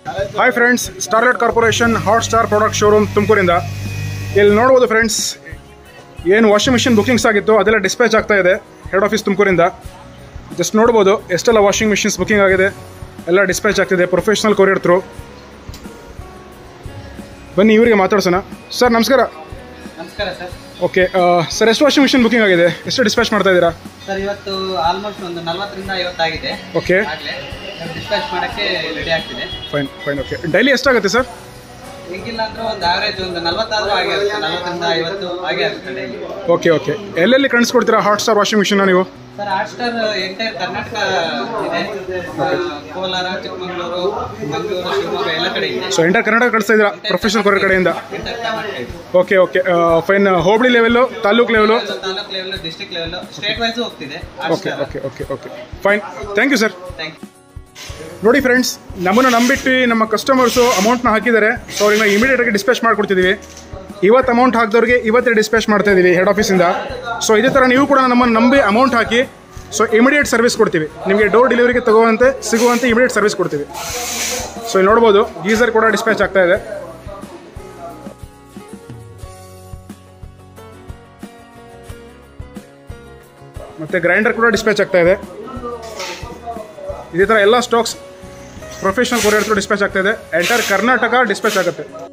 hi friends Starlight corporation hot star product showroom ತುಮಕೂರಿಂದ ಇಲ್ಲಿ ನೋಡ್ಬೋದು ಫ್ರೆಂಡ್ಸ್ ಏನು ವಾಷಿಂಗ್ ಮಿಷಿನ್ ಬುಕಿಂಗ್ಸ್ ಆಗಿತ್ತು ಅದೆಲ್ಲ ಡಿಸ್ಪ್ಯಾಚ್ ಆಗ್ತಾ ಇದೆ ಹೆಡ್ ಆಫೀಸ್ ತುಮಕೂರಿಂದ ಜಸ್ಟ್ ನೋಡ್ಬೋದು ಎಷ್ಟೆಲ್ಲ ವಾಷಿಂಗ್ ಮಿಷಿನ್ಸ್ ಬುಕಿಂಗ್ ಆಗಿದೆ ಎಲ್ಲ ಡಿಸ್ಪ್ಯಾಚ್ ಆಗ್ತಿದೆ ಪ್ರೊಫೆಷ್ನಲ್ ಕೊರಿಯರ್ ಥ್ರೂ ಬನ್ನಿ ಇವರಿಗೆ ಮಾತಾಡ್ಸೋಣ ಸರ್ ನಮಸ್ಕಾರ ನಮಸ್ಕಾರ ಸರ್ ಓಕೆ ಸರ್ ಎಷ್ಟು ವಾಷಿಂಗ್ ಮಿಷಿನ್ ಬುಕಿಂಗ್ ಆಗಿದೆ ಎಷ್ಟು ಡಿಸ್ಪ್ಯಾಚ್ ಮಾಡ್ತಾ ಇದ್ದೀರಾ ಸರ್ ಇವತ್ತು ಆಲ್ಮೋಸ್ಟ್ ಒಂದು ನಲ್ವತ್ತರಿಂದ ಐವತ್ತಾಗಿದೆ ಓಕೆ ಆಗಲೇ ಡಿಸ್ಪ್ಯಾಚ್ ಮಾಡೋಕ್ಕೆ ರೆಡಿ ಆಗ್ತಿದೆ ಫೈನ್ ಫೈನ್ ಓಕೆ ಡೈಲಿ ಎಷ್ಟಾಗುತ್ತೆ ಸರ್ ಈಗಿಲ್ಲ ಅಂದ್ರೆ ಒಂದು ಆವರೇಜ್ ಒಂದು ನಲ್ವತ್ತಾದ್ರೂ ಆಗೇ ಆಗುತ್ತೆ ನಲ್ವತ್ತರಿಂದ ಐವತ್ತು ಹಾಗೆ ಆಗುತ್ತೆ ಡೈಲಿ ಓಕೆ ಓಕೆ ಎಲ್ಲೆಲ್ಲಿ ಕಾಣಿಸ್ಕೊಡ್ತೀರಾ ಹಾಟ್ ಸ್ಟಾರ್ ವಾಷಿಂಗ್ ಮಿಷಿನ್ನ ನೀವು sir hot star entire Karnataka ಇದೆ ಆ, ಕೋಲಾರ ಚಿಕ್ಕಮಗಳೂರು ಮಂಗಳೂರು ಶಿವಮೊಗ್ಗ ಎಲ್ಲ ಕಡೆ ಇದೆ ಸೊ ಎಂಟರ್ ಕರ್ನಾಟಕ ಕಳಿಸ್ತಾ ಇದ್ದೀರಾ ಪ್ರೊಫೆಷನಲ್ ಕೊರಿಯರ್ ಕಡೆಯಿಂದ ಎಂಟೈರ್ ಕರ್ನಾಟಕ ಇದೆ ಓಕೆ ಓಕೆ ಫೈನ್ ಹೋಬಳಿ level taluk level taluk level district level state wise ಹೋಗ್ತಿದೆ hot okay star okay okay okay fine thank you sir thank you ನೋಡಿ ಫ್ರೆಂಡ್ಸ್ ನಮ್ಮನ್ನು ನಂಬಿಟ್ಟು ನಮ್ಮ ಕಸ್ಟಮರ್ಸು ಅಮೌಂಟ್ನ ಹಾಕಿದ್ದಾರೆ ಸೊ ಅವ್ರಿಗೆ ನಾವು ಇಮಿಡಿಯೇಟಾಗಿ ಡಿಸ್ಪ್ಯಾಚ್ ಮಾಡ್ಕೊಡ್ತಿದ್ದೀವಿ ಇವತ್ತು ಅಮೌಂಟ್ ಹಾಕಿದವ್ರಿಗೆ ಇವತ್ತೇ ಡಿಸ್ಪ್ಯಾಚ್ ಮಾಡ್ತಾ ಇದ್ದೀವಿ ಹೆಡ್ ಆಫೀಸಿಂದ ಸೊ ಇದೇ ಥರ ನೀವು ಕೂಡ ನಮ್ಮನ್ನು ನಂಬಿ ಅಮೌಂಟ್ ಹಾಕಿ ಸೊ ಇಮಿಡಿಯೇಟ್ ಸರ್ವಿಸ್ ಕೊಡ್ತೀವಿ ನಿಮಗೆ ಡೋರ್ ಡೆಲಿವರಿಗೆ ತಗೋವಂತೆ ಸಿಗುವಂತೆ ಇಮಿಡಿಯೇಟ್ ಸರ್ವಿಸ್ ಕೊಡ್ತೀವಿ ಸೊ ಇಲ್ಲಿ ನೋಡ್ಬೋದು ಗೀಸರ್ ಕೂಡ ಡಿಸ್ಪ್ಯಾಚ್ ಆಗ್ತಾ ಇದೆ ಮತ್ತು ಗ್ರೈಂಡರ್ ಕೂಡ ಡಿಸ್ಪ್ಯಾಚ್ ಆಗ್ತಾ ಇದೆ ಇದೇ ಥರ ಎಲ್ಲ stocks professional courier through dispatch ಆಗ್ತಾ ಇದೆ ಎಂಟೈರ್ ಕರ್ನಾಟಕ ಡಿಸ್ಪ್ಯಾಚ್ ಆಗುತ್ತೆ